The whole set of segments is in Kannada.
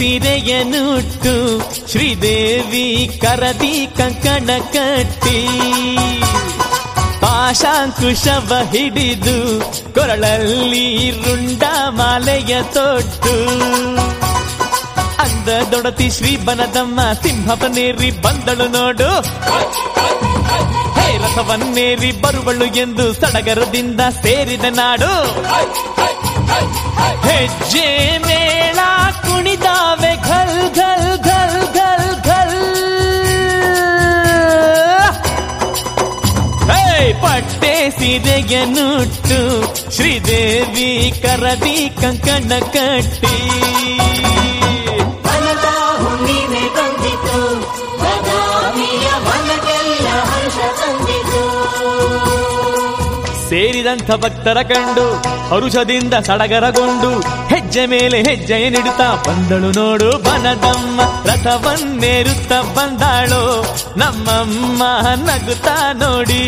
ಸೀರೆಯನ್ನುಟ್ಟು ಶ್ರೀದೇವಿ ಕರದಿ ಕಂಕಣ ಕಟ್ಟಿ ಪಾಶಾಂಕುಶವ ಹಿಡಿದು ಕೊರಳಲ್ಲಿ ರುಂಡ ಮಾಲೆಯ ತೊಟ್ಟು ಅಂದ ದೊಡತಿ ಶ್ರೀ ಬನದಮ್ಮ ಸಿಂಹವನ್ನೇರಿ ಬಂದಳು ನೋಡು ಹೇ ರಥವನ್ನೇರಿ ಬರುವಳು ಎಂದು ಸಡಗರದಿಂದ ಸೇರಿದ ನಾಡು ಹೆಜ್ಜೆ ಮೇಳ ಕುಣಿದಾವೆ ಘಲ್ ಘಲ್ ಘಲ್ ಘಲ್ ಘಲ್ ಹೇ ಪಟ್ಟೆ ಸೀರೆಯನ್ನುಟ್ಟು ಶ್ರೀದೇವಿ ಕರದಿ ಕಂಕಣ ಕಟ್ಟಿ ಮನದ ಹುಣ್ಣಿಮೆ ಬಂದಿತು ಬದಾಮಿಯ ಮನಗೆಲ್ಲ ಹರ್ಷ ತಂದಿತು ಸೇರಿದಂಥ ಭಕ್ತರ ಕಂಡು ಹರುಷದಿಂದ ಸಡಗರಗೊಂಡು ಹೆಜ್ಜೆ ಮೇಲೆ ಹೆಜ್ಜೆಯ ನಿಡುತ್ತಾ ಬಂದಳು ನೋಡು ಬನದಮ್ಮ ರಥವನ್ನೇರುತ್ತ ಬಂದಾಳು ನಮ್ಮಮ್ಮ ನಗುತ್ತಾ ನೋಡಿ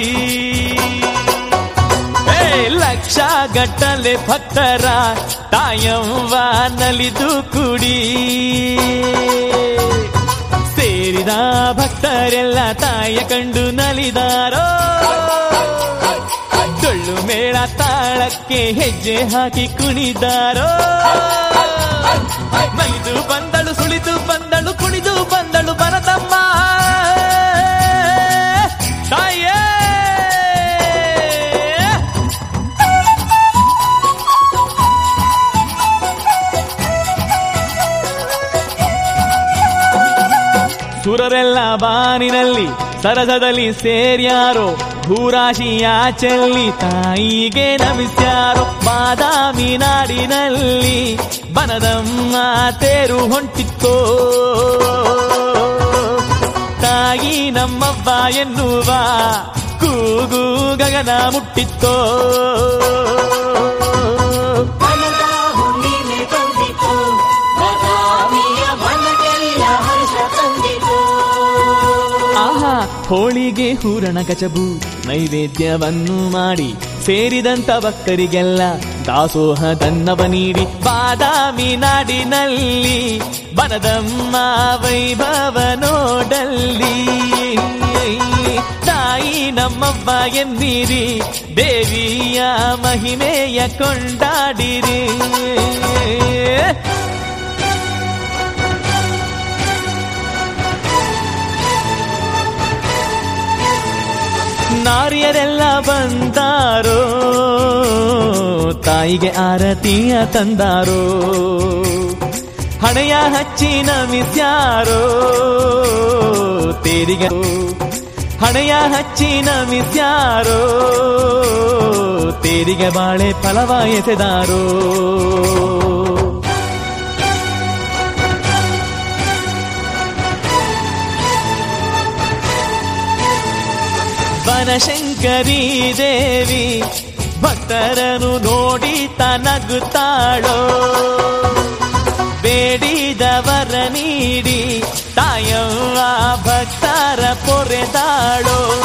ಏ ಲಕ್ಷ ಗಟ್ಟಲೆ ಭಕ್ತರ ತಾಯವ್ವ ನಲಿದು ಕುಡಿ ಸೇರಿದ ಭಕ್ತರೆಲ್ಲ ತಾಯ ಕಂಡು ನಲಿದಾರೋ ಡೊಳ್ಳು ಮೇಳ ತಾಳಕ್ಕೆ ಹೆಜ್ಜೆ ಹಾಕಿ ಕುಣಿದಾರೋ ನಲಿದು ಬಂದಳು ಸುಳಿದು ಬಂದಳು ಕುಣಿದು ಬಂದಳು ಬರದಮ್ಮ ತಾಯೇ ಸುರರೆಲ್ಲ ಬಾನಿನಲ್ಲಿ ಸರಸದಲ್ಲಿ ಸೇರ್ಯಾರೋ ಭೂರಾಶಿಯ ಚೆಲ್ಲಿ ತಾಯಿಗೆ ನಮಿಸ್ಯಾರೋ ಬಾದಾಮಿ ನಾಡಿನಲ್ಲಿ ಬನದಮ್ಮ ತೇರು ಹೊಂಟಿತ್ತೋ ತಾಯಿ ನಮ್ಮವ್ವ ಎನ್ನುವ ಕೂಗು ಗಗನ ಮುಟ್ಟಿತ್ತೋ ಮನದ ಹುಣ್ಣಿಮೆ ಬಂದಿತು ಬದಾಮಿಯ ಮನಗೆಲ್ಲ ಹರ್ಷ ತಂದಿತು ಆಹಾ ಹೋಳಿಗೆ ಹೂರಣ ಕಚಬು ನೈವೇದ್ಯವನ್ನು ಮಾಡಿ ಸೇರಿದಂತ ಭಕ್ತರಿಗೆಲ್ಲ ದಾಸೋಹ ದನ್ನವ ನೀಡಿ ಬಾದಾಮಿ ನಾಡಿನಲ್ಲಿ ಬನದಮ್ಮ ವೈಭವ ನೋಡಲ್ಲಿ ತಾಯಿ ನಮ್ಮವ್ವ ಎನ್ನಿರಿ ದೇವಿಯ ಮಹಿಮೆಯ ಕೊಂಡಾಡಿರಿ ನಾರಿಯರೆಲ್ಲ ಬಂದಾರೋ ತಾಯಿಗೆ ಆರತಿಯ ತಂದಾರೋ ಹಣೆಯ ಹಚ್ಚಿ ನಮಿಸ್ಯಾರೋ ತೇರಿಗೆ ಹಣೆಯ ಹಚ್ಚಿ ನಮಿಸ್ಯಾರೋ ತೇರಿಗೆ ಬಾಳೆ ಫಲವ ಎಸೆದಾರೋ ಬನಶಂಕರಿ ದೇವಿ ಭಕ್ತರನು ನೋಡಿ ತನಗುತ್ತಾಳೋ ಬೇಡಿದವರ ನೀಡಿ ತಾಯವ್ವ ಭಕ್ತರ ಪೊರೆದಾಳೋ